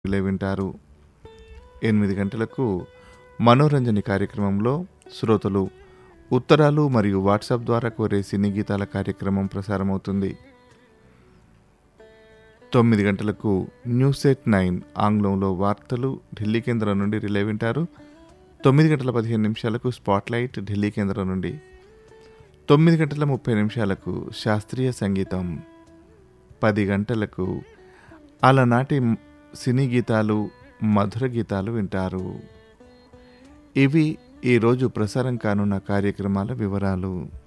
relay వింటారు ఎనిమిది గంటలకు మనోరంజని కార్యక్రమంలో శ్రోతలు ఉత్తరాలు మరియు వాట్సాప్ ద్వారా కోరే సినీ గీతాల కార్యక్రమం ప్రసారమవుతుంది తొమ్మిది గంటలకు న్యూస్ ఎట్ నైన్ ఆంగ్లంలో వార్తలు ఢిల్లీ కేంద్రం నుండి రిలే వింటారు తొమ్మిది గంటల పదిహేను నిమిషాలకు స్పాట్లైట్ ఢిల్లీ కేంద్రం నుండి తొమ్మిది గంటల ముప్పై నిమిషాలకు శాస్త్రీయ సంగీతం పది గంటలకు అలనాటి సినీ గీతాలు మధుర గీతాలు వింటారు ఇవి ఈరోజు ప్రసారం కానున్న కార్యక్రమాల వివరాలు